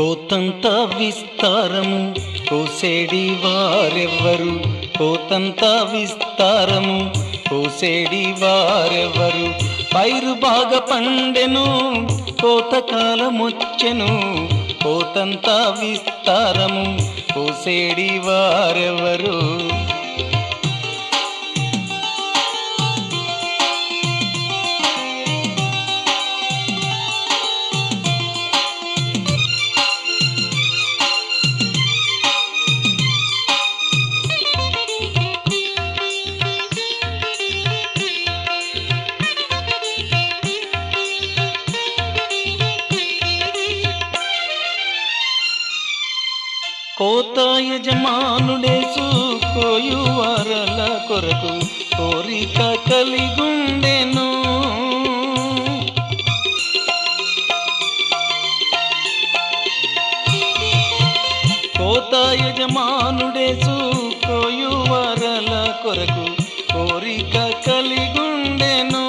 కోతంత విస్తారము కోసేడి వారెవ్వరు కోతంత విస్తారము కోసేడి వారెవ్వరు పైరు బాగా పండెను కోతకాలమొచ్చెను కోతంత విస్తారము కోసేడి వారెవ్వరు కోత యజమానుడేసు కోయు వారల కొరకు కోరిక కలిగుండెను కోత యజమానుడేసు కోయు వారల కొరకు కోరిక కలిగుండెను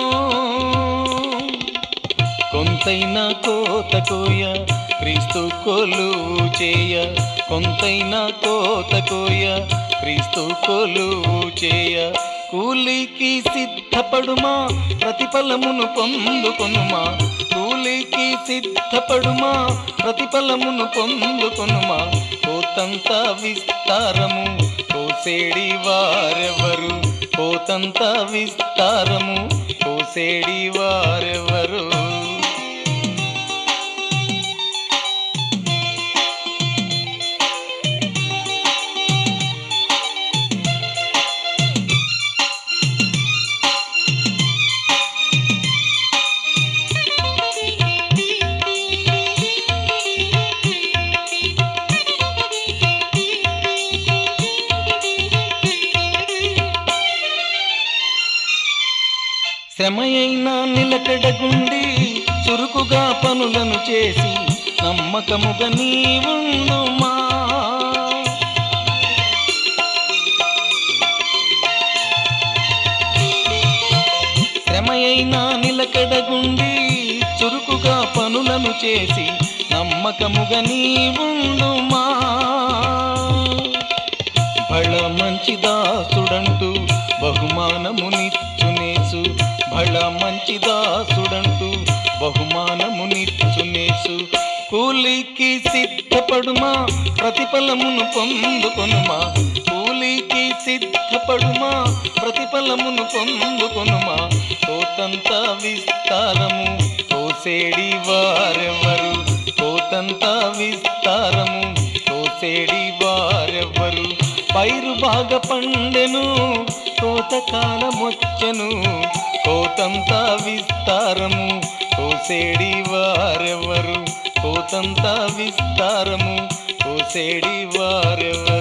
కొంతైన కోత కోయ క్రీస్తు కొలువు చేయ కొంతైన కోత కోయ క్రీస్తు కొలువు చేయ కూలికి సిద్ధపడుమా ప్రతిఫలమును పొందుకొనుమా కూలికి సిద్ధపడుమా ప్రతిఫలమును పొందుకొనుమా కోతంత విస్తారము కోసేడి వారెవరు కోతంత విస్తారము కోసేడి వారెవరు శ్రమయైన నిలకడగుండి చురుకుగా పనులను చేసి నమ్మకముగా నీవుండుమా శ్రమయైన నిలకడగుండి చురుకుగా పనులను చేసి నమ్మకముగా నీవుండుమా బళ మంచి దాసుడంటూ బహుమానమునిచ్చునేసు బళ మంచి దాసుడంటూ బహుమానమునిచ్చునేసు కూలికి సిద్ధపడుమా ప్రతిఫలమును పొందుకొనుమా కూలికి సిద్ధపడుమా ప్రతిఫలమును పొందుకొనుమా కోతంత విస్తారము కోసేడి వారెవరు కోతంత విస్తారము కోసేడి వారెవ్వరు పైరు బాగా పండెను కోతకాలమొచ్చెను కోతంత విస్తారము కోసేడి వారెవ్వరు కోతంత విస్తారము కోసేడి వారెవ్వరు